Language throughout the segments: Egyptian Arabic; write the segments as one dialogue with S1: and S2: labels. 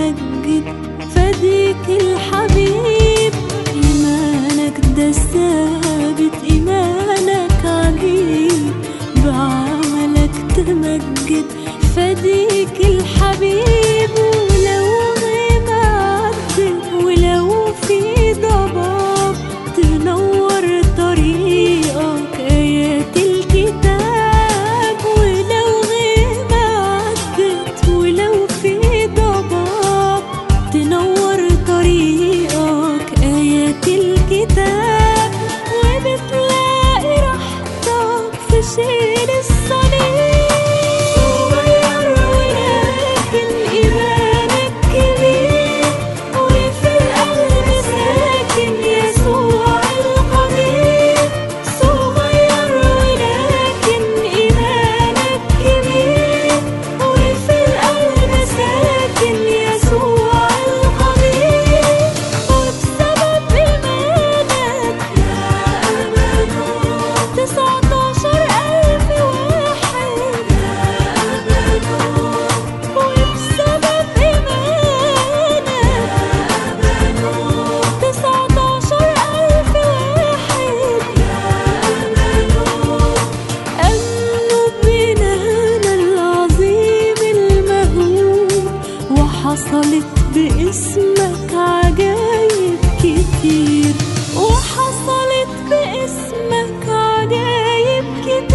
S1: تمجد فديك الحبيب إيمانك ده ثابت إيمانك عجيب بعملك تمجد فديك الحبيب ولو غيمة عدت ولو في ضباب تنور طريقك آيات الكتاب ولو غيمة عدت ولو في ضباب تنور طريقك آيات الكتاب وبتلاقي راحتك في شيل الصليب صغير ولكن إيمانك كبير وفي القلب ساكن يسوع القدير صغير ولكن إيمانك كبير وفي القلب ساكن يسوع القدير وبسبب إيمانك يا أمانه تسعتاشر ألف واحد يا أمانه وبسبب إيمانك يا أمانه تسعتاشر ألف واحد يا أمانه أمنوا بنانا العظيم المهول وحصلت باسمك عجايب كتير وحصلت باسمك عجايب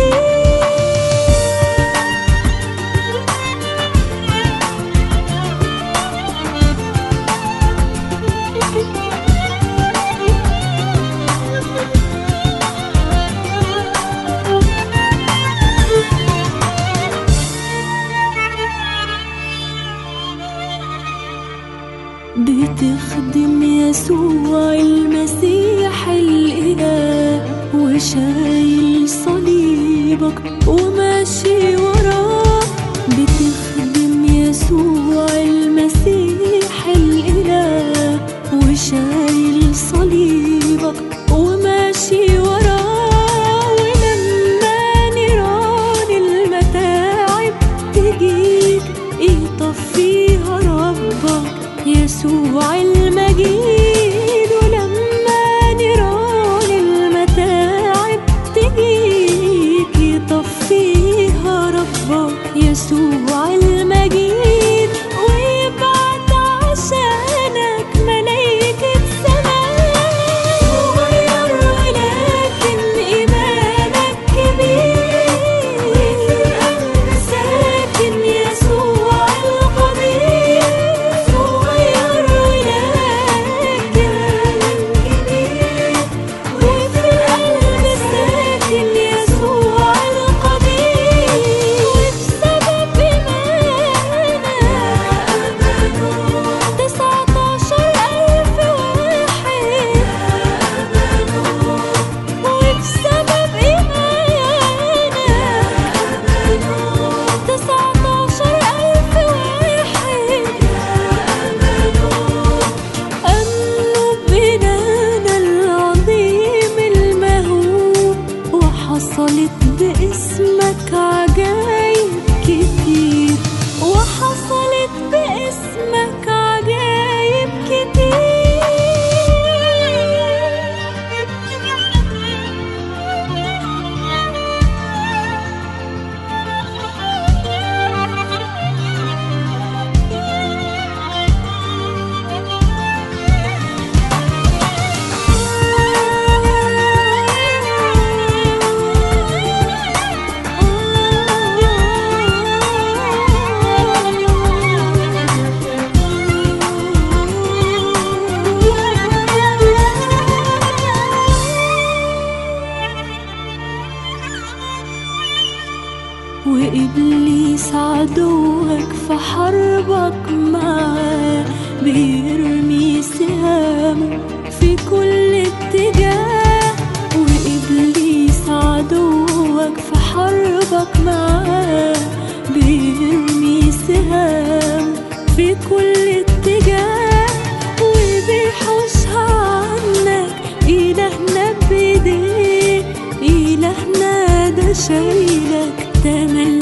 S1: بتخدم يسوع المسيح الإله وشايل صليبك وماشي وراه بتخدم يسوع المسيح الإله وشايل صليبك وماشي وراه ولما نيران المتاعب تجيك يطفيها ربك يسوع المجيد ولما نيران المتاعب تجيك يطفيها ربك يسوع المجيد ويبعت عشانك ملايكة سماء صغير ولكن إيمانك كبير وفي القلب ساكن يسوع القدير صغير ولكن كبير وفي القلب ساكن يسوع القدير وبسبب إيمانك أمانه تسعتاشر ألف واحد أمانه وبسبب إيمانك أمانه تسعتاشر ألف واحد أمانه أمنوا بنانا العظيم المهول وحصلت باسمك عجايب كتير وحصلت باسمك عجايب وإبليس عدوك في حربك معاه بيرمي سهامه في كل اتجاه وإبليس عدوك في حربك معاه بيرمي سهامه في كل اتجاه وبيحوشها عنك إلهنا بإيديه إلهنا ده شايلك تملي